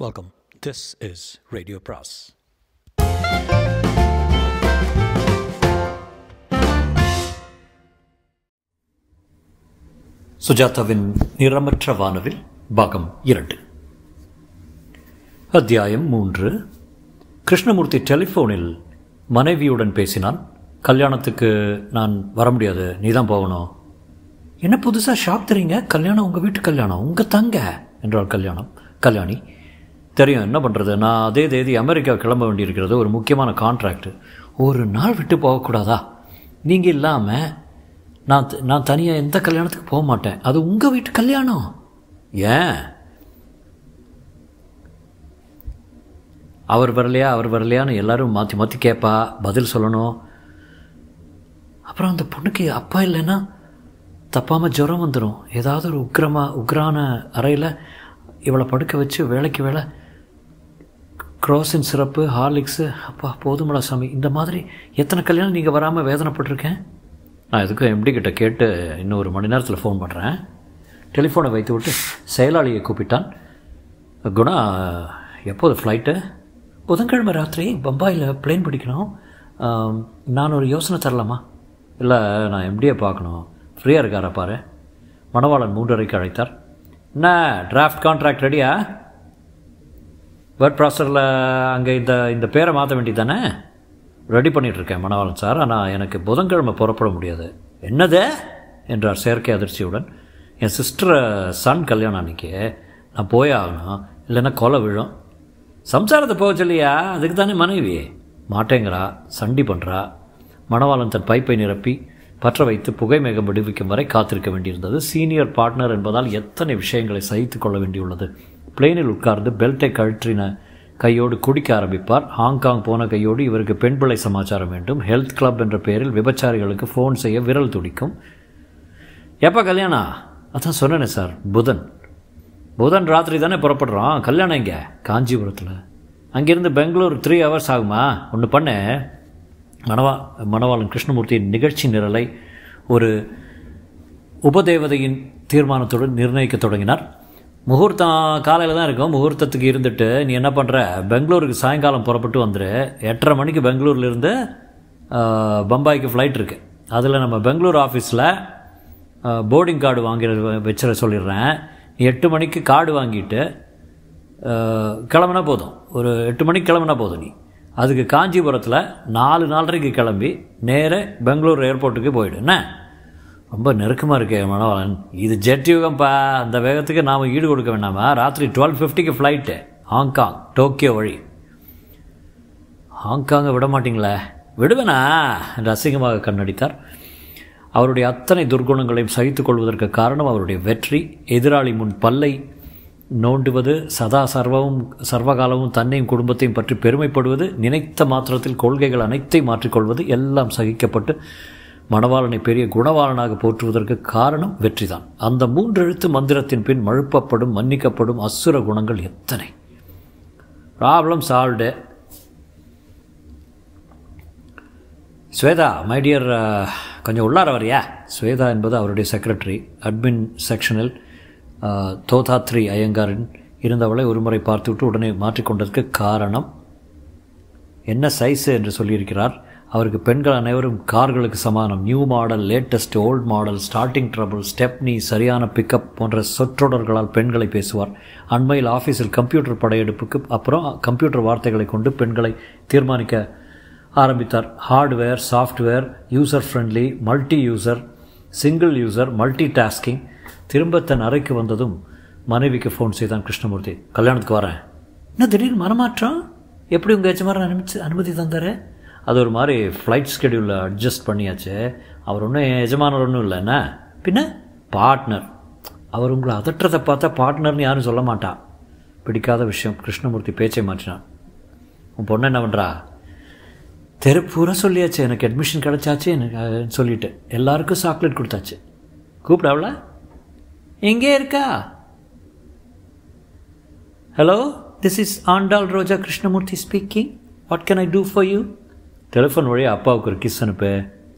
Welcome. This is Radio Pras. சுஜாதாவின் நிறமற்ற வானவில் பாகம் இரண்டு அத்தியாயம் மூன்று கிருஷ்ணமூர்த்தி டெலிஃபோனில் மனைவியுடன் பேசினான் கல்யாணத்துக்கு நான் வர முடியாது நீ தான் போகணும் என்ன புதுசாக ஷாக் தரீங்க கல்யாணம் உங்கள் வீட்டு கல்யாணம் உங்கள் தங்க என்றாள் கல்யாணம் கல்யாணி தெரியும் என்ன பண்ணுறது நான் அதே தேதி அமெரிக்கா கிளம்ப வேண்டியிருக்கிறது ஒரு முக்கியமான கான்ட்ராக்ட் ஒரு நாள் விட்டு போகக்கூடாதா நீங்கள் இல்லாமல் நான் த- நான் தனியாக எந்த கல்யாணத்துக்கு போக மாட்டேன் அது உங்கள் வீட்டு கல்யாணம் ஏன் அவர் வரலையா அவர் வரலையான்னு எல்லாரும் மாற்றி மாற்றி கேட்பா பதில் சொல்லணும் அப்புறம் அந்த பொண்ணுக்கு அப்பா இல்லைன்னா தப்பாமல் ஜுரம் வந்துடும் ஏதாவது ஒரு உக்கிரமா உக்ரான அறையில் இவளை படுக்க வச்சு வேலைக்கு வேலை க்ரோசின் சிறப்பு ஹார்லிக்ஸு அப்பா போதுமடா சாமி இந்த மாதிரி எத்தனை கல்யாணம் நீங்கள் வராமல் வேதனைப்பட்டிருக்கேன் நான் எதுக்கும் எம்டி கிட்ட கேட்டு இன்னும் ஒரு மணி நேரத்தில் ஃபோன் பண்ணுறேன் டெலிஃபோனை வைத்து விட்டு செயலாளியை கூப்பிட்டான் குணா எப்போது ஃப்ளைட்டு புதன்கிழமை ராத்திரி பம்பாயில் பிளேன் பிடிக்கணும் ஆம், நான் ஒரு யோசனை தரலாமா இல்லை நான் எம்டியை பார்க்கணும் ஃப்ரீயாக இருக்காரா பாரு மணவாளன் மூன்றரைக்கு அழைத்தார் என்ன டிராஃப்ட் கான்ட்ராக்ட் ரெடியா வேர்ட் ப்ராசரில் அங்கே இந்த இந்த பேரை மாற்ற வேண்டியது தானே ரெடி பண்ணிகிட்ருக்கேன் மணவாளன் சார் ஆனால் எனக்கு புதன்கிழமை புறப்பட முடியாது என்னது என்றார் செயற்கை அதிர்ச்சியுடன் என் சிஸ்டர் சன் கல்யாணம் அன்றைக்கி நான் போயே ஆகணும் இல்லைன்னா கொலை விழும் சம்சாரத்தை போக சொல்லியா அதுக்கு தானே மனைவி மாட்டேங்கிறா சண்டி பண்ணுறா மணவாளன் தன் பைப்பை நிரப்பி பற்ற வைத்து புகை மேகம் விடுவிக்கும் வரை காத்திருக்க வேண்டியிருந்தது சீனியர் பார்ட்னர் என்பதால் எத்தனை விஷயங்களை சகித்து கொள்ள வேண்டியுள்ளது பிளேனில் உட்கார்ந்து பெல்ட்டை கழற்றின கையோடு குடிக்க ஆரம்பிப்பார் ஹாங்காங் போன கையோடு இவருக்கு பெண் பிள்ளை சமாச்சாரம் வேண்டும் ஹெல்த் கிளப் என்ற பெயரில் விபச்சாரிகளுக்கு ஃபோன் செய்ய விரல் துடிக்கும் எப்போ கல்யாணம் அதான் சொன்னேனே சார் புதன் புதன் ராத்திரி தானே புறப்படுறோம் கல்யாணம் இங்கே காஞ்சிபுரத்தில் அங்கேருந்து பெங்களூர் த்ரீ ஹவர்ஸ் ஆகுமா ஒன்று பண்ணு மணவா மணவாளன் கிருஷ்ணமூர்த்தியின் நிகழ்ச்சி நிரலை ஒரு உபதேவதையின் தீர்மானத்துடன் நிர்ணயிக்க தொடங்கினார் முகூர்த்தம் காலையில் தான் இருக்கும் முகூர்த்தத்துக்கு இருந்துட்டு நீ என்ன பண்ணுற பெங்களூருக்கு சாயங்காலம் புறப்பட்டு வந்துரு எட்டரை மணிக்கு பெங்களூர்லேருந்து பம்பாய்க்கு ஃப்ளைட் இருக்குது அதில் நம்ம பெங்களூர் ஆஃபீஸில் போர்டிங் கார்டு வாங்கிற வச்சிட சொல்லிடுறேன் நீ எட்டு மணிக்கு கார்டு வாங்கிட்டு அஹ், கிளம்புனா போதும் ஒரு எட்டு மணிக்கு கிளம்புனா போதும் நீ அதுக்கு காஞ்சிபுரத்தில் நாலு நாலரைக்கு கிளம்பி நேர பெங்களூர் ஏர்போர்ட்டுக்கு போயிடு என்ன ரொம்ப நெருக்கமாக இருக்கே மனோகரன் இது ஜெட் யுகம்ப்பா அந்த வேகத்துக்கு நாம் ஈடு கொடுக்க வேண்டாமா ராத்திரி டுவெல் ஃபிஃப்டிக்கு ஃப்ளைட்டு ஹாங்காங் டோக்கியோ வழி ஹாங்காங்கை விட மாட்டீங்களே விடுவேனா என்று அசிங்கமாக கண்ணடித்தார் அவருடைய அத்தனை துர்குணங்களையும் சகித்துக் கொள்வதற்கு காரணம் அவருடைய வெற்றி எதிராளி முன் பல்லை நோண்டுவது சதா சர்வமும் சர்வகாலமும் தன்னையும் குடும்பத்தையும் பற்றி பெருமைப்படுவது நினைத்த மாத்திரத்தில் கொள்கைகள் அனைத்தையும் மாற்றிக்கொள்வது எல்லாம் சகிக்கப்பட்டு மணவாளனை பெரிய குணவாளனாக போற்றுவதற்கு காரணம் வெற்றிதான் அந்த மூன்றெழுத்து மந்திரத்தின் பின் மழுப்பப்படும் மன்னிக்கப்படும் அசுர குணங்கள் எத்தனை problem solved Shweta my dear கொஞ்சம் உள்ளார வரியா ஸ்வேதா என்பது அவருடைய செக்ரட்டரி அட்மின் செக்ஷனில் தோதாத்ரி ஐயங்காரின் இருந்தவளை ஒருமுறை பார்த்துவிட்டு உடனே மாற்றிக்கொண்டதற்கு காரணம் என்ன சைஸு என்று சொல்லியிருக்கிறார் அவருக்கு பெண்கள் அனைவரும் கார்களுக்கு சமானம் new model latest old model starting trouble stepney சரியான பிக்கப் போன்ற சொற்றொடர்களால் பெண்களை பேசுவார் அண்மையில் ஆஃபீஸில் கம்ப்யூட்டர் படையெடுப்புக்கு அப்புறம் கம்ப்யூட்டர் வார்த்தைகளை கொண்டு பெண்களை தீர்மானிக்க ஆரம்பித்தார் hardware software user friendly multi user single user multi tasking திரும்ப தன் அறைக்கு வந்ததும் மனைவிக்கு ஃபோன் செய்தான் கிருஷ்ணமூர்த்தி கல்யாணத்துக்கு வரேன் என்ன திடீர்னு மனமாற்றம் எப்படி உங்கள் எஜமாரன் அனுமதி அனுமதி தந்தார் அது ஒரு மாதிரி ஃப்ளைட் ஸ்கெடியூலில் அட்ஜஸ்ட் பண்ணியாச்சு அவர் ஒன்றும் எஜமானர் ஒன்றும் இல்லை என்ன பின்ன பார்ட்னர் அவர் உங்களை அதட்டுறதை பார்த்தா பார்ட்னர்னு யாரும் சொல்ல மாட்டா பிடிக்காத விஷயம் கிருஷ்ணமூர்த்தி பேச்சை மாற்றினான் உன் பொண்ணு என்ன பண்ணுறா தெருப்பூரா சொல்லியாச்சு எனக்கு அட்மிஷன் கிடச்சாச்சு எனக்கு அஹ், சொல்லிட்டு எல்லாருக்கும் சாக்லேட் கொடுத்தாச்சு கூப்பிடாவல எங்கே இருக்கா hello this is Andal Roja Krishnamurthy speaking what can I do for you telephone வழியாக அப்பாவுக்கு ஒரு கிஸ் அனுப்பு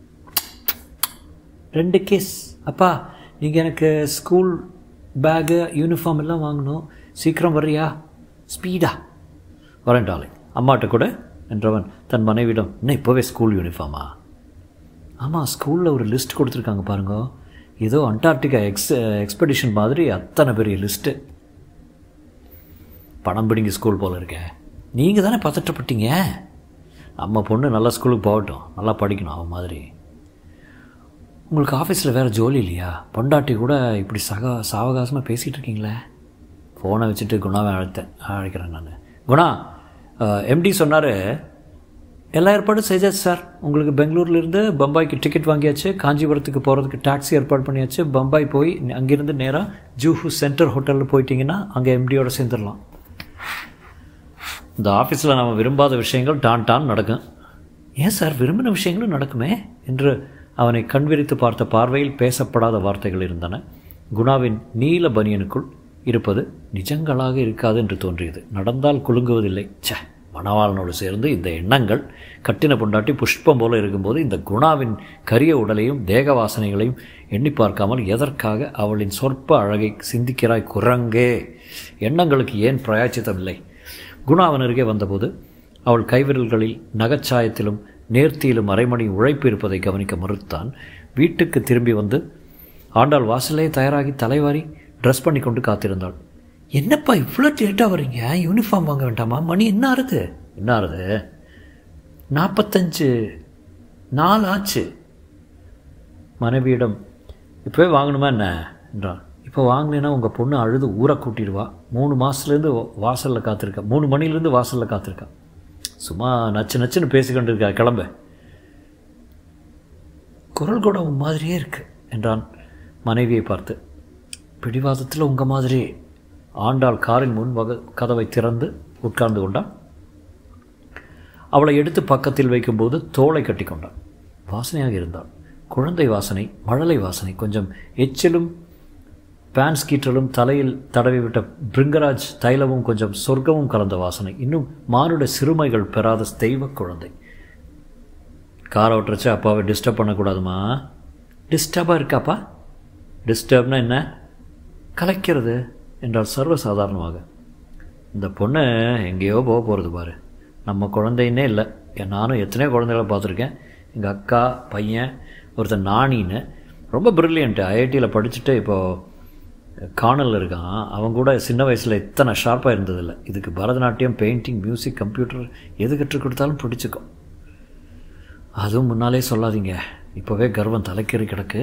ரெண்டு கிஸ் அப்பா நீங்கள் எனக்கு ஸ்கூல் பேகு யூனிஃபார்ம் எல்லாம் வாங்கணும் சீக்கிரம் வர்றியா ஸ்பீடா வரேன் டார்லிங் அம்மாட்ட கூட என்றவன் தன் மனைவிடம் என்ன இப்போவே ஸ்கூல் யூனிஃபார்மா ஆமாம் ஸ்கூலில் ஒரு லிஸ்ட் கொடுத்துருக்காங்க பாருங்க ஏதோ அண்டார்டிகா எக்ஸ் எக்ஸ்பெடிஷன் மாதிரி அத்தனை பெரிய லிஸ்ட்டு பணம் பிடிங்க ஸ்கூல் போல் இருக்க நீங்கள் தானே பதட்டப்பட்டீங்க நம்ம பொண்ணு நல்லா ஸ்கூலுக்கு போகட்டும் நல்லா படிக்கணும் அவன் மாதிரி உங்களுக்கு ஆஃபீஸில் வேறு ஜோலி இல்லையா பொண்டாட்டி கூட இப்படி சக சாவகாசமாக பேசிகிட்டு இருக்கீங்களே ஃபோனை வச்சுட்டு குணாவை அழைத்தேன் அழைக்கிறேன் நான் குணா எம்டி சொன்னார் எல்லா ஏற்பாடும் செய்தாச்சு சார் உங்களுக்கு பெங்களூர்லேருந்து பம்பாய்க்கு டிக்கெட் வாங்கியாச்சு காஞ்சிபுரத்துக்கு போகிறதுக்கு டாக்ஸி ஏற்பாடு பண்ணியாச்சு பம்பாய் போய் அங்கேருந்து நேராக ஜூஹு சென்டர் ஹோட்டலில் போயிட்டீங்கன்னா அங்கே எம்டியோட சேர்ந்துடலாம் இந்த ஆஃபீஸில் நம்ம விரும்பாத விஷயங்கள் டான் டான் நடக்கும் ஏன் சார் விரும்பின விஷயங்களும் நடக்குமே என்று அவனை கண்விரித்து பார்த்த பார்வையில் பேசப்படாத வார்த்தைகள் இருந்தன குணாவின் நீல பனியனுக்குள் இருப்பது நிஜங்களாக இருக்காது என்று தோன்றியது நடந்தால் குலுங்குவதில்லை ச்சே மணவாளனோடு சேர்ந்து இந்த எண்ணங்கள் கட்டின பொண்டாட்டி புஷ்பம் போல இருக்கும்போது இந்த குணாவின் கரிய உடலையும் தேக வாசனைகளையும் எண்ணி பார்க்காமல் எதற்காக அவளின் சொற்ப அழகை சிந்திக்கிறாய் குரங்கே எண்ணங்களுக்கு ஏன் பிரயாச்சித்தம் இல்லை குணா அவன் அருகே வந்தபோது அவள் கைவிரல்களில் நகைச்சாயத்திலும் நேர்த்தியிலும் அரைமணி உழைப்பு இருப்பதை கவனிக்க மறுத்தான் வீட்டுக்கு திரும்பி வந்து ஆண்டாள் வாசலே தயாராகி தலைவாரி ட்ரெஸ் பண்ணி கொண்டு காத்திருந்தாள் என்னப்பா இவ்வளோ லேட்டாக வரீங்க யூனிஃபார்ம் வாங்க வேண்டாமா மணி என்ன ஆறுது என்ன ஆறுது நாற்பத்தஞ்சு நாள் ஆச்சு மனைவியிடம் இப்போவே வாங்கணுமா என்ன என்றான் இப்போ வாங்கினேன்னா உங்கள் பொண்ணு அழுது ஊரை கூட்டிடுவா மூணு மாதத்துலேருந்து வாசலில் காத்திருக்கா மூணு மணிலேருந்து வாசலில் காத்திருக்கா சும்மா நச்சு நச்சுன்னு பேசிக்கொண்டு இருக்கா கிளம்ப குரல் கூட உன் மாதிரியே இருக்கு என்றான் மனைவியை பார்த்து பிடிவாதத்தில் உங்கள் மாதிரி ஆண்டாள் காரின் முன் வக கதவை திறந்து உட்கார்ந்து கொண்டான் அவளை எடுத்து பக்கத்தில் வைக்கும்போது தோளை கட்டி கொண்டான் வாசனையாக இருந்தாள் குழந்தை வாசனை மழலை வாசனை கொஞ்சம் எச்சிலும் பேன்ஸ் கீற்றலும் தலையில் தடவிவிட்ட பிருங்கராஜ் தைலமும் கொஞ்சம் சொர்க்கமும் கலந்த வாசனை இன்னும் மானுட சிறுமைகள் பெறாத தெய்வ குழந்தை காரை ஓட்டுறச்சு அப்பாவை டிஸ்டர்ப் பண்ணக்கூடாதுமா டிஸ்டர்பாக இருக்காப்பா டிஸ்டர்ப்னா என்ன கலைக்கிறது என்றால் சர்வசாதாரணமாக இந்த பொண்ணு எங்கேயோ போக போகிறது பாரு நம்ம குழந்தைன்னே இல்லை நானும் எத்தனையோ குழந்தைகளை பார்த்துருக்கேன் எங்கள் அக்கா பையன் ஒருத்தன் நாணின்னு ரொம்ப ப்ரில்லியண்ட்டு ஐஐடியில் படிச்சுட்டு இப்போது காணலில் இருக்கான் அவன் கூட சின்ன வயசில் இத்தனை ஷார்ப்பாக இருந்ததில்லை இதுக்கு பரதநாட்டியம் பெயிண்டிங் மியூசிக் கம்ப்யூட்டர் எது கற்றுக் கொடுத்தாலும் பிடிச்சிக்கும் அதுவும் முன்னாலே சொல்லாதீங்க இப்போவே கர்வம் தலைக்கேறி கிடக்கு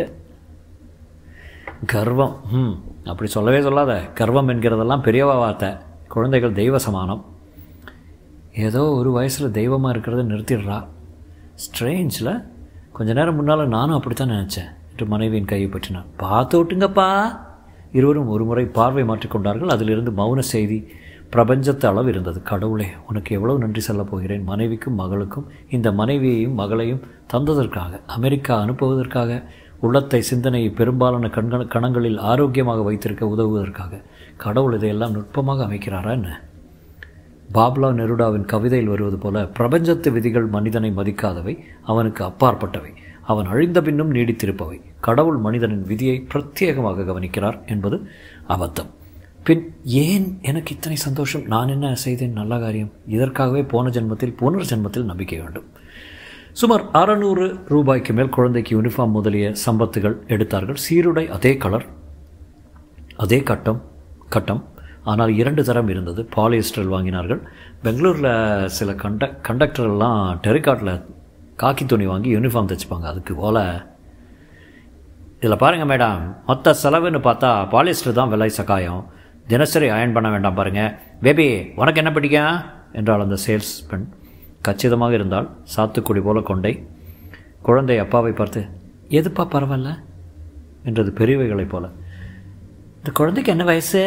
கர்வம் ம் அப்படி சொல்லவே சொல்லாத கர்வம் என்கிறதெல்லாம் பெரியவா வார்த்தை குழந்தைகள் தெய்வ சமானம் ஏதோ ஒரு வயசில் தெய்வமாக இருக்கிறத நிறுத்திடுறா ஸ்ட்ரேஞ்சில் கொஞ்ச நேரம் முன்னால் நானும் அப்படித்தான் நினச்சேன் என்று மனைவியின் கையை பற்றினான் பார்த்து விட்டுங்கப்பா இருவரும் ஒரு முறை பார்வை மாற்றிக்கொண்டார்கள் அதிலிருந்து மௌன செய்தி பிரபஞ்சத்து அளவு இருந்தது கடவுளே உனக்கு எவ்வளவு நன்றி சொல்லப் போகிறேன் மனைவிக்கும் மகளுக்கும் இந்த மனைவியையும் மகளையும் தந்ததற்காக அமெரிக்கா அனுப்புவதற்காக உள்ளத்தை சிந்தனையை பெரும்பாலான கண்க கணங்களில் ஆரோக்கியமாக வைத்திருக்க உதவுவதற்காக கடவுள் இதையெல்லாம் நுட்பமாக அமைக்கிறாரா என்ன பாப்லா நெருடாவின் கவிதையில் வருவது போல பிரபஞ்சத்து விதிகள் மனிதனை மதிக்காதவை அவனுக்கு அப்பாற்பட்டவை அவன் அழிந்த பின்னும் நீடித்திருப்பவை கடவுள் மனிதனின் விதியை பிரத்யேகமாக கவனிக்கிறார் என்பது அபத்தம் பின் ஏன் எனக்கு இத்தனை சந்தோஷம் நான் என்ன செய்தேன் நல்ல காரியம் இதற்காகவே போன ஜென்மத்தில் புனர் ஜென்மத்தில் நம்பிக்கை வேண்டும் சுமார் அறநூறு ரூபாய்க்கு மேல் குழந்தைக்கு யூனிஃபார்ம் முதலிய சம்பத்துகள் எடுத்தார்கள் சீருடை அதே கலர் அதே கட்டம் கட்டம் ஆனால் இரண்டு தரம் இருந்தது பாலியஸ்டர் வாங்கினார்கள் பெங்களூரில் சில கண்ட கண்டக்டர்லாம் டெரிகாட்டில் காக்கி துணி வாங்கி யூனிஃபார்ம் தைச்சிப்பாங்க அதுக்கு போல் இதில் பாருங்கள் மேடம் மொத்த செலவுன்னு பார்த்தா பாலிஸ்டர் தான் விலை சகாயம் தினசரி அயன் பண்ண வேண்டாம் பாருங்கள் பேபி உனக்கு என்ன பிடிக்கும் என்றாள் அந்த சேல்ஸ் பெண் கச்சிதமாக இருந்தால் சாத்துக்குடி போல கொண்டை குழந்தை அப்பாவை பார்த்து எதுப்பா பரவாயில்ல என்றது பெரியவைகளைப் போல இந்த குழந்தைக்கு என்ன வயசு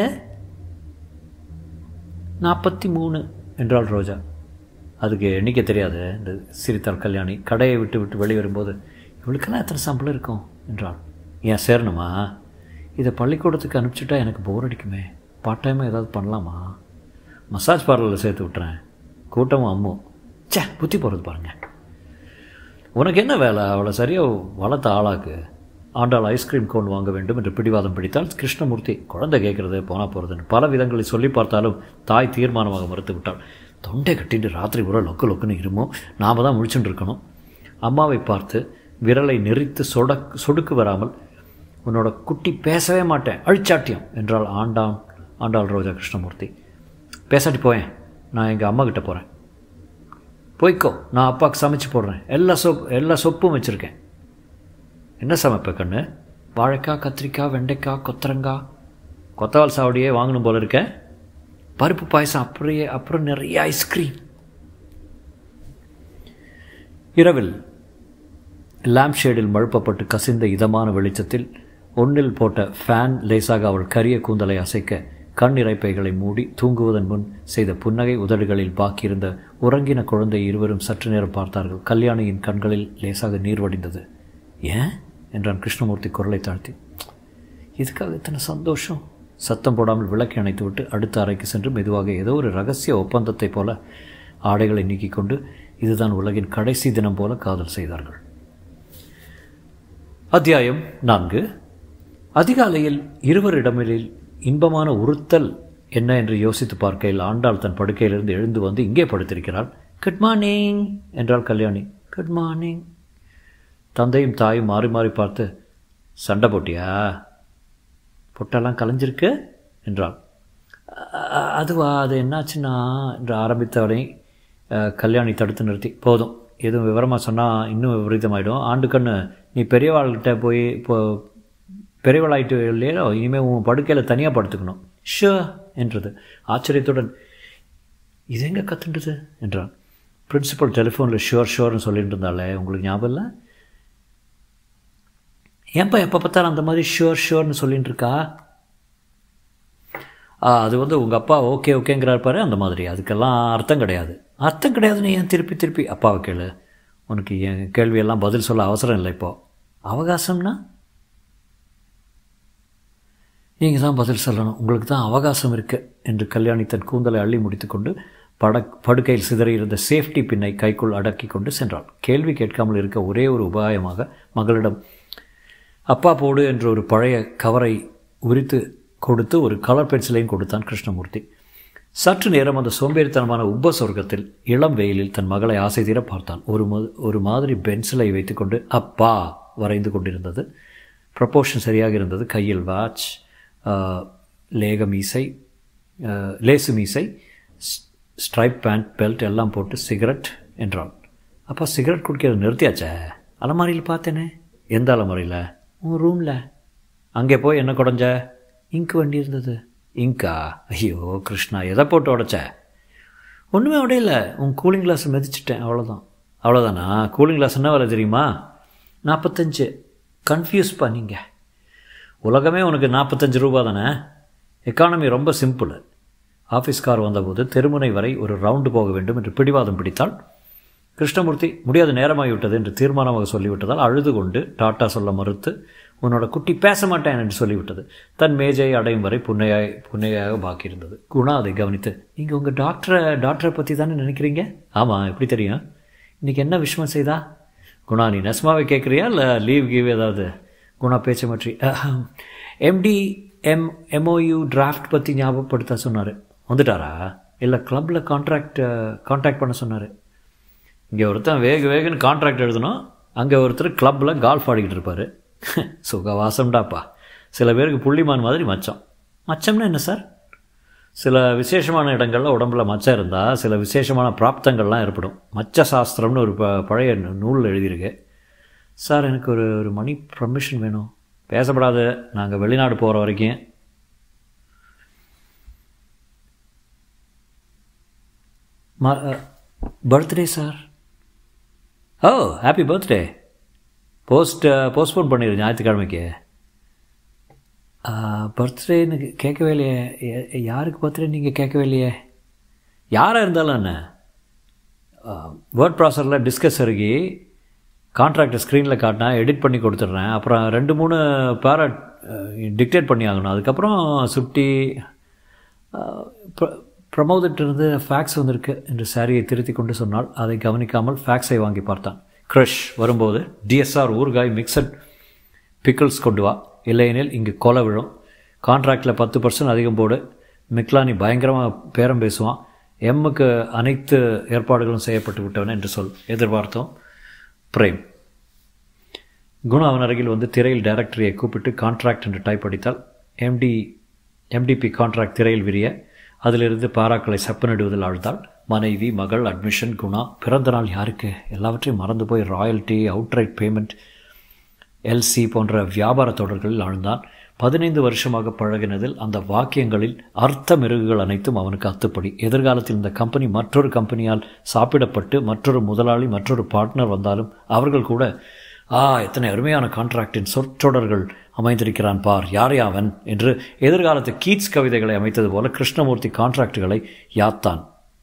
நாற்பத்தி மூணு என்றாள் ரோஜா அதுக்கு எண்ணிக்கை தெரியாது இந்த சிரித்தாள் கல்யாணி கடையை விட்டு விட்டு வெளியே வரும்போது இவளுக்கெல்லாம் எத்தனை சம்பளம் இருக்கும் என்றாள் ஏன் சேரணுமா இதை பள்ளிக்கூடத்துக்கு அனுப்பிச்சிட்டா எனக்கு போர் அடிக்குமே பார்ட் டைமாக ஏதாவது பண்ணலாமா மசாஜ் பார்லரில் சேர்த்து விட்டுறேன் கூட்டமும் அம்மும் சே புத்தி போகிறது பாருங்கள் உனக்கு என்ன வேலை அவளை சரியாக வளர்த்த ஆளாக்கு ஆண்டாள் ஐஸ்கிரீம் கோன் வாங்க வேண்டும் என்று பிடிவாதம் பிடித்தால் கிருஷ்ணமூர்த்தி குழந்தை கேட்குறது போனால் போகிறதுன்னு பல விதங்களை சொல்லி பார்த்தாலும் தாய் தீர்மானமாக மறுத்து விட்டாள் தொண்டை கட்டிட்டு ராத்திரி பூரா லொக்கு லொக்குன்னு இருமோ நாம் தான் முழிச்சுட்டு இருக்கணும் அம்மாவை பார்த்து விரலை நெறித்து சொடக் சொடுக்கு வராமல் உன்னோட குட்டி பேசவே மாட்டேன் அழிச்சாட்டியம் என்றாள் ஆண்டான் ஆண்டாள் ரோஜா கிருஷ்ணமூர்த்தி பேசாட்டி போயேன் நான் எங்கள் அம்மா கிட்ட போகிறேன் போய்க்கோ நான் அப்பாவுக்கு சமைச்சு போடுறேன் எல்லா சொப் எல்லா சொப்பும் வச்சுருக்கேன் என்ன சமைப்ப கண்ணு வாழைக்காய் கத்திரிக்காய் வெண்டைக்காய் கொத்தரங்காய் கொத்தவால் சாவடியே வாங்கணும் போல இருக்க பருப்பு பாயசம் அப்படியே அப்புறம் நிறைய ஐஸ்கிரீம் இரவில் லேம்ப் ஷேடில் மழுப்பப்பட்டு கசிந்த இதமான வெளிச்சத்தில் ஒன்றில் போட்ட ஃபேன் லேசாக அவள் கரிய கூந்தலை அசைக்க கண் இறைப்பைகளை மூடி தூங்குவதன் முன் செய்த புன்னகை உதடுகளில் பாக்கியிருந்த உறங்கின குழந்தை இருவரும் சற்று நேரம் பார்த்தார்கள் கல்யாணியின் கண்களில் லேசாக நீர் வடிந்தது ஏன் என்றான் கிருஷ்ணமூர்த்தி குரலை தாழ்த்தி இதுக்காக இத்தனை சந்தோஷம் சத்தம் போடாமல் விளக்கை அணைத்துவிட்டு அடுத்த அறைக்கு சென்று மெதுவாக ஏதோ ஒரு ரகசிய ஒப்பந்தத்தைப் போல ஆடைகளை நீக்கிக் கொண்டு இதுதான் உலகின் கடைசி தினம் போல காதல் செய்தார்கள் அத்தியாயம் நான்கு அதிகாலையில் இருவரிடமில் இன்பமான உறுத்தல் என்ன என்று யோசித்து பார்க்கையில் ஆண்டாள் தன் படுக்கையிலிருந்து எழுந்து வந்து இங்கே படுத்திருக்கிறாள் குட் மார்னிங் என்றாள் கல்யாணி குட் மார்னிங் தந்தையும் தாயும் மாறி மாறி பார்த்து சண்டை போட்டியா பொட்டெல்லாம் கலைஞ்சிருக்கு என்றாள் அதுவா அது என்னாச்சுன்னா என்று ஆரம்பித்தவரை கல்யாணி தடுத்து நிறுத்தி போதும் எதுவும் விவரமாக சொன்னால் இன்னும் விபரீதமாயிடும் ஆண்டு கண்ணு நீ பெரியவாள்கிட்ட போய் இப்போ பெரியவளாயிட்டு இல்லையா இனிமேல் உன் படுக்கையில் தனியாக படுத்துக்கணும் ஷோ என்றது ஆச்சரியத்துடன் இது எங்கே கத்துன்றது என்றான் பிரின்சிபல் டெலிஃபோனில் ஷுவர் ஷுவர்னு சொல்லிட்டு இருந்தாலே உங்களுக்கு ஞாபகம் இல்லை ஏன்பா எப்போ பார்த்தாலும் அந்த மாதிரி ஷுவர் ஷுவர்னு சொல்லிட்டு இருக்கா அது வந்து உங்கள் அப்பா ஓகே ஓகேங்கிறார் பாரு அந்த மாதிரி அதுக்கெல்லாம் அர்த்தம் கிடையாது அர்த்தம் கிடையாதுன்னு ஏன் திருப்பி திருப்பி அப்பாவை கேளு உனக்கு என் கேள்வியெல்லாம் பதில் சொல்ல அவசரம் இல்லை இப்போ அவகாசம்னா நீங்கள் தான் பதில் சொல்லணும் உங்களுக்கு தான் அவகாசம் இருக்கு என்று கல்யாணி தன் கூந்தலை அள்ளி முடித்துக்கொண்டு பட படுக்கையில் சிதறியிருந்த சேஃப்டி பின்னை கைக்குள் அடக்கி கொண்டு சென்றாள் கேள்வி கேட்காமல் இருக்க ஒரே ஒரு உபாயமாக மகளிடம் அப்பா போடு என்ற ஒரு பழைய கவரை உரித்து கொடுத்து ஒரு கலர் பென்சிலையும் கொடுத்தான் கிருஷ்ணமூர்த்தி சற்று நேரம் அந்த சோம்பேறித்தனமான உப்ப சொர்க்கத்தில் இளம் வெயிலில் தன் மகளை ஆசை தீர பார்த்தான் ஒரு ஒரு மாதிரி பென்சிலை வைத்துக்கொண்டு அப்பா வரைந்து கொண்டிருந்தது ப்ரப்போர்ஷன் சரியாக இருந்தது கையில் வாட்ச் லேக மீசை லேசு மீசை ஸ்ட்ரைப் பேண்ட் பெல்ட் எல்லாம் போட்டு சிகரெட் என்றான் அப்பா சிகரெட் குடிக்கிறது நிறுத்தியாச்சே அலமாரியில் பார்த்தேனே எந்த அலமாரியில் உன் ரூமில் அங்கே போய் என்ன குடஞ்ச இங்கு வண்டி இருந்தது இங்கா ஐயோ கிருஷ்ணா எதை போட்டு உடச்ச ஒன்றுமே உடையல உன் கூலிங் கிளாஸ் மிதிச்சிட்டேன் அவ்வளோதான் அவ்வளோதானா கூலிங் கிளாஸ் என்ன வர தெரியுமா நாற்பத்தஞ்சு கன்ஃபியூஸ் பண்ணிங்க உலகமே உனக்கு நாற்பத்தஞ்சு ரூபா தானே எக்கானமி ரொம்ப சிம்பிள் ஆஃபீஸ் கார் வந்தபோது தெருமுனை வரை ஒரு ரவுண்டு போக வேண்டும் என்று பிடிவாதம் பிடித்தால் கிருஷ்ணமூர்த்தி முடியாத நேரமாகிவிட்டது என்று தீர்மானமாக சொல்லிவிட்டதால் அழுது கொண்டு டாட்டா சொல்ல மறுத்து உன்னோட குட்டி பேச மாட்டேன் என்று சொல்லிவிட்டது தன் மேஜை அடையும் வரை புன்னையாய் புன்னையாக பாக்கியிருந்தது குணா அதை கவனித்து நீங்கள் உங்கள் டாக்டரை டாக்டரை பற்றி தானே நினைக்கிறீங்க ஆமாம் எப்படி தெரியும் இன்றைக்கி என்ன விஷயம் செய்தா குணா நீ நெஸ்மாவை கேட்குறியா இல்லை லீவ் கீவ் ஏதாவது குணா பேச்சை மாற்றி எம்டி எம் எம்ஓயு டிராஃப்ட் பற்றி ஞாபகப்படுத்த சொன்னார் வந்துட்டாரா இல்லை கிளப்பில் கான்ட்ராக்ட் கான்டாக்ட் பண்ண சொன்னார் இங்கே ஒருத்தன் வேக வேகன்னு கான்ட்ராக்ட் எழுதணும் அங்கே ஒருத்தர் கிளப்பில் கால்ஃப் ஆடிக்கிட்டு இருப்பார் சுகவாசம்டாப்பா சில பேருக்கு புள்ளிமான் மாதிரி மச்சம் மச்சம்னா என்ன சார் சில விசேஷமான இடங்களில் உடம்புல மச்சம் இருந்தால் சில விசேஷமான பிராப்தங்கள்லாம் ஏற்படும் மச்ச சாஸ்திரம்னு ஒரு ப பழைய நூலில் எழுதியிருக்கு சார் எனக்கு ஒரு ஒரு மணி பர்மிஷன் வேணும் பேசப்படாது நாங்கள் வெளிநாடு போகிற வரைக்கும் ம birthday sir oh happy birthday post postpone பண்ணிடு ஞாயிற்றுக்கிழமைக்கு பர்த்டேன்னு கேட்கவே இல்லையே யாருக்கு பர்த்டே நீங்கள் கேட்கவே இல்லையே யாராக இருந்தாலும் என்ன வேர்ட் ப்ராசரில் டிஸ்கஸ் அருகி கான்ட்ராக்டை ஸ்க்ரீனில் காட்டினா எடிட் பண்ணி கொடுத்துட்றேன் அப்புறம் ரெண்டு மூணு பேரா டிக்டேட் பண்ணி ஆகணும் அதுக்கப்புறம் சுட்டி பிரமோதிட்டிருந்து ஃபேக்ஸ் வந்திருக்கு என்று சாரியை திருத்தி கொண்டு சொன்னால் அதை கவனிக்காமல் ஃபேக்ஸை வாங்கி பார்த்தான் க்ரஷ் வரும்போது டிஎஸ்ஆர் ஊறுகாய் மிக்சட் பிக்கிள்ஸ் கொண்டு வா இல்லையெனில் இங்கு கொலை விழும் கான்ட்ராக்டில் பத்து பர்சன்ட் அதிகம் போடு மிக்லானி பயங்கரமாக பேரம் பேசுவான் எம்முக்கு அனைத்து ஏற்பாடுகளும் செய்யப்பட்டு விட்டவன என்று சொல் எதிர்பார்த்தோம் பிரேம் குணா அவன் அருகில் வந்து திரையில் டைரக்டரியை கூப்பிட்டு கான்ட்ராக்ட் என்று டைப் அடித்தால் எம்டி எம்டிபி கான்ட்ராக்ட் திரையில் விரிய அதிலிருந்து பாராக்களை செப்பனிடுவதில் ஆழ்ந்தாள் மனைவி மகள் அட்மிஷன் குணா பிறந்த நாள் யாருக்கு எல்லாவற்றையும் மறந்து போய் ராயல்ட்டி அவுட்ரைட் பேமெண்ட் எல்சி போன்ற வியாபார தொடர்களில் ஆழ்ந்தான் பதினைந்து வருஷமாக பழகினதில் அந்த வாக்கியங்களில் அர்த்த மெருகுகள் அனைத்தும் அவனுக்கு அத்துப்படி எதிர்காலத்தில் இந்த கம்பெனி மற்றொரு கம்பெனியால் சாப்பிடப்பட்டு மற்றொரு முதலாளி மற்றொரு பார்ட்னர் வந்தாலும் அவர்கள் கூட ஆ எத்தனை அருமையான கான்ட்ராக்டின் சொற்றொடர்கள் அமைந்திருக்கிறான் பார் யாரே அவன் என்று எதிர்காலத்து கீட்ஸ் கவிதைகளை அமைத்தது போல கிருஷ்ணமூர்த்தி கான்ட்ராக்டுகளை யாத்தான்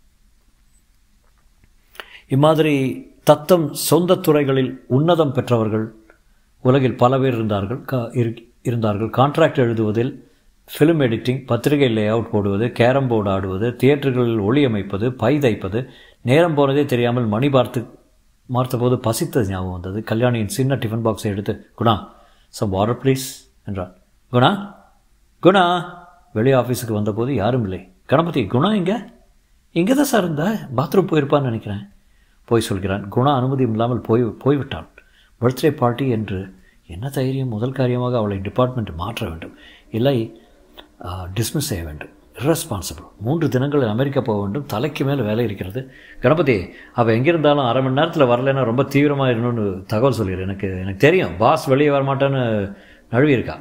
இம்மாதிரி தத்தம் சொந்த துறைகளில் உன்னதம் பெற்றவர்கள் உலகில் பல பேர் இருந்தார்கள் இருந்தார்கள் கான்ட்ராக்ட் எழுதுவதில் ஃபிலிம் எடிட்டிங் பத்திரிகை லே அவுட் போடுவது கேரம் போர்டு ஆடுவது தியேட்டர்களில் ஒளி அமைப்பது பை தைப்பது நேரம் போனதே தெரியாமல் மணி பார்த்து பார்த்தபோது பசித்தது ஞாபகம் வந்தது கல்யாணியின் சின்ன டிஃபன் பாக்ஸை எடுத்து குணா சம் வாட்டர் ப்ளீஸ் என்றான் குணா குணா வெளியே ஆஃபீஸுக்கு வந்தபோது யாரும் இல்லை கணபதி குணா இங்கே இங்கே தான் சார் இருந்தா பாத்ரூம் போயிருப்பான்னு நினைக்கிறேன் போய் சொல்கிறான் குணா அனுமதி இல்லாமல் போய் போய்விட்டான் பர்த்டே பார்ட்டி என்று என்ன தைரியம் முதல் காரியமாக அவளை டிபார்ட்மெண்ட் மாற்ற வேண்டும் இல்லை டிஸ்மிஸ் செய்ய வேண்டும் irresponsible மூன்று தினங்கள் அமெரிக்கா போக வேண்டும் தலைக்கு மேலே வேலை இருக்கிறது கணபதி அவள் எங்கே இருந்தாலும் அரை மணி நேரத்தில் வரலைன்னா ரொம்ப தீவிரமாக இருக்கணும்னு தகவல் சொல்லிடு எனக்கு எனக்கு தெரியும் பாஸ் வெளியே வரமாட்டேன்னு நழுவி இருக்கா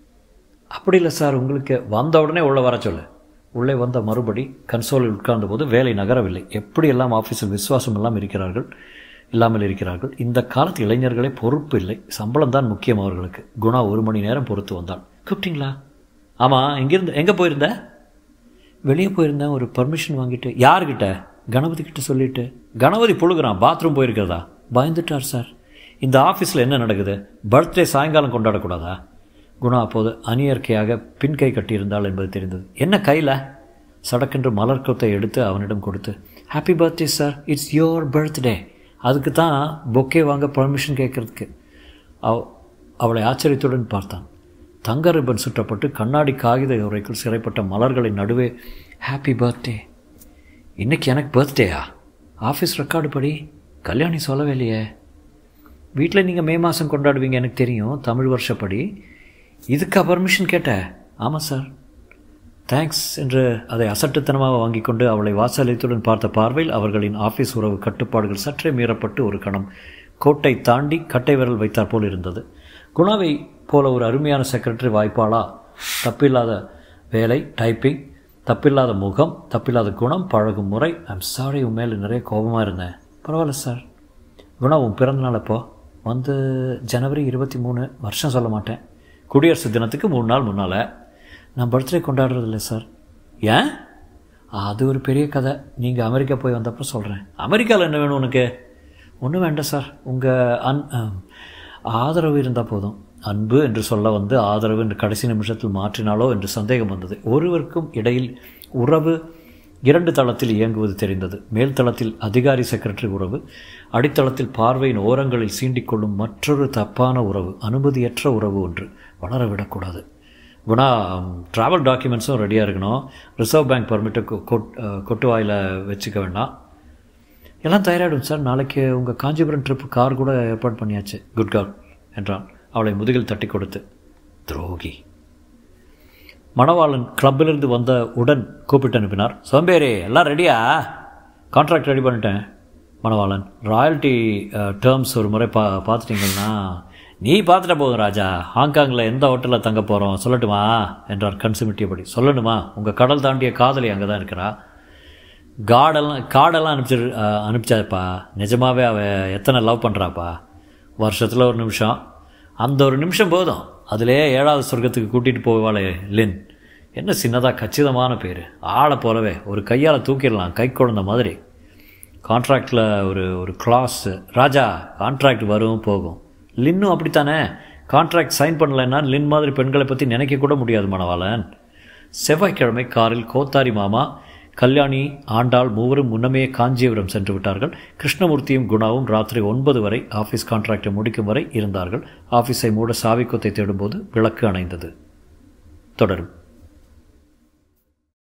அப்படி இல்லை சார் உங்களுக்கு வந்த உடனே உள்ளே வர சொல்லு உள்ளே வந்த மறுபடி கன்சோலில் உட்கார்ந்த போது வேலை நகரவில்லை எப்படியெல்லாம் ஆஃபீஸில் விசுவாசம் எல்லாம் இருக்கிறார்கள் இல்லாமல் இருக்கிறார்கள் இந்த காலத்து இளைஞர்களே பொறுப்பு இல்லை சம்பளம் தான் முக்கியம் அவர்களுக்கு குணா ஒரு மணி நேரம் பொறுத்து வந்தாள் கூப்பிட்டீங்களா ஆமாம் எங்கேருந்து எங்கே போயிருந்த வெளியே போயிருந்தேன் ஒரு பர்மிஷன் வாங்கிட்டு யார்கிட்ட கணபதி கிட்ட சொல்லிட்டு கணபதி புழுகிறான் பாத்ரூம் போயிருக்கிறதா பயந்துட்டார் சார் இந்த ஆஃபீஸில் என்ன நடக்குது பர்த்டே சாயங்காலம் கொண்டாடக்கூடாதா குணா அப்போது அணியற்கையாக பின் கை கட்டியிருந்தாள் என்பது தெரிந்தது என்ன கையில் சடக்கென்று மலர் கொத்தை எடுத்து அவனிடம் கொடுத்து happy birthday sir it's your birthday அதுக்கு தான் பொக்கே வாங்க பர்மிஷன் கேட்குறதுக்கு அவ அவளை ஆச்சரியத்துடன் பார்த்தான் தங்க ரிப்பன் சுற்றப்பட்டு கண்ணாடி காகித உரைக்குள் சிறைப்பட்ட மலர்களின் நடுவே ஹாப்பி பர்த்டே இன்றைக்கி எனக்கு பர்த்டேயா ஆஃபீஸ் ரெக்கார்டு படி கல்யாணி சொல்லவே இல்லையே வீட்டில் நீங்கள் மே மாதம் கொண்டாடுவீங்க எனக்கு தெரியும் தமிழ் வருஷப்படி இதுக்கா பர்மிஷன் கேட்ட ஆமாம் சார் தேங்க்ஸ் என்று அதை அசட்டுத்தனமாக வாங்கி கொண்டு அவளை வாசலியத்துடன் பார்த்த பார்வையில் அவர்களின் ஆஃபீஸ் உறவு கட்டுப்பாடுகள் சற்றே மீறப்பட்டு ஒரு கணம் கோட்டை தாண்டி கட்டை விரல் வைத்தார் போல் இருந்தது குணாவை போல ஒரு அருமையான செக்ரட்டரி வாய்ப்பாளா தப்பில்லாத வேலை டைப்பிங் தப்பில்லாத முகம் தப்பில்லாத குணம் பழகும் முறை ஐம் சாரி உன் மேலே நிறைய கோபமாக இருந்தேன் பரவாயில்ல சார் குணா உன் பிறந்தநாள் அப்போ வந்து ஜனவரி இருபத்தி மூணு வருஷம் சொல்ல மாட்டேன் குடியரசு தினத்துக்கு மூணு நாள் முன்னால் நான் பர்த்டே கொண்டாடுறதில்ல சார் ஏன் அது ஒரு பெரிய கதை நீங்கள் அமெரிக்கா போய் வந்தப்போ சொல்கிறேன் அமெரிக்காவில் என்ன வேணும் உனக்கு ஒன்றும் வேண்டாம் சார் உங்கள் அன் ஆதரவு இருந்தால் போதும் அன்பு என்று சொல்ல வந்து ஆதரவு என்று கடைசி நிமிஷத்தில் மாற்றினாலோ என்று சந்தேகம் வந்தது ஒருவருக்கும் இடையில் உறவு இரண்டு தளத்தில் இயங்குவது தெரிந்தது மேல் தளத்தில் அதிகாரி செக்ரட்டரி உறவு அடித்தளத்தில் பார்வையின் ஓரங்களில் சீண்டிக்கொள்ளும் மற்றொரு தப்பான உறவு அனுமதியற்ற உறவு ஒன்று வளர விடக்கூடாது குணா ட்ராவல் டாக்குமெண்ட்ஸும் ரெடியாக இருக்கணும் ரிசர்வ் பேங்க் பர்மிட்டை கொட் கொட்டு வாயில் வச்சுக்க வேண்டாம் எல்லாம் தயாராகிடும் சார் நாளைக்கு உங்கள் காஞ்சிபுரம் ட்ரிப்பு கார் கூட ஏற்பாடு பண்ணியாச்சு குட் கால் என்றான் அவளை முதுகில் தட்டி கொடுத்து துரோகி மணவாளன் கிளப்பிலிருந்து வந்த உடன் கூப்பிட்டு அனுப்பினார் சோம்பேறி எல்லாம் ரெடியா கான்ட்ராக்ட் ரெடி பண்ணிட்டேன் மணவாளன் ராயல்ட்டி டேர்ம்ஸ் ஒரு முறை பா பார்த்துட்டிங்கன்னா நீ பார்த்துட்ட போதும் ராஜா ஹாங்காங்கில் எந்த ஹோட்டலில் தங்க போகிறோம் சொல்லட்டுமா என்றார் கண் சிமிட்டியபடி சொல்லணுமா உங்கள் கடல் தாண்டிய காதலி அங்கே தான் இருக்கிறா காடெல்லாம் காடெல்லாம் அனுப்பிச்சு அனுப்பிச்சாப்பா நிஜமாகவே அவள் எத்தனை லவ் பண்ணுறாப்பா வருஷத்தில் ஒரு நிமிஷம் அந்த ஒரு நிமிஷம் போதும் அதிலே ஏழாவது சொர்க்கத்துக்கு கூட்டிகிட்டு போவாளே லின் என்ன சின்னதாக கச்சிதமான பேர் ஆளை போலவே ஒரு கையால் தூக்கிடலாம் கை குழந்த மாதிரி கான்ட்ராக்டில் ஒரு ஒரு கிளாஸ் ராஜா கான்ட்ராக்ட் வரும் போகும் லின்னும் அப்படித்தானே கான்ட்ராக்ட் சைன் பண்ணலைன்னா லின் மாதிரி பெண்களை பற்றி நினைக்க கூட முடியாது மணவாளன் செவ்வாய்க்கிழமை காரில் கோத்தாரி மாமா கல்யாணி ஆண்டாள் மூவரும் முன்னமே காஞ்சிபுரம் சென்று விட்டார்கள் கிருஷ்ணமூர்த்தியும் குணாவும் ராத்திரி ஒன்பது வரை ஆஃபீஸ் கான்ட்ராக்டை முடிக்கும் வரை இருந்தார்கள் ஆஃபீஸை மூட சாவிக்கொத்தை தேடும்போது விளக்கு அணைந்தது தொடரும்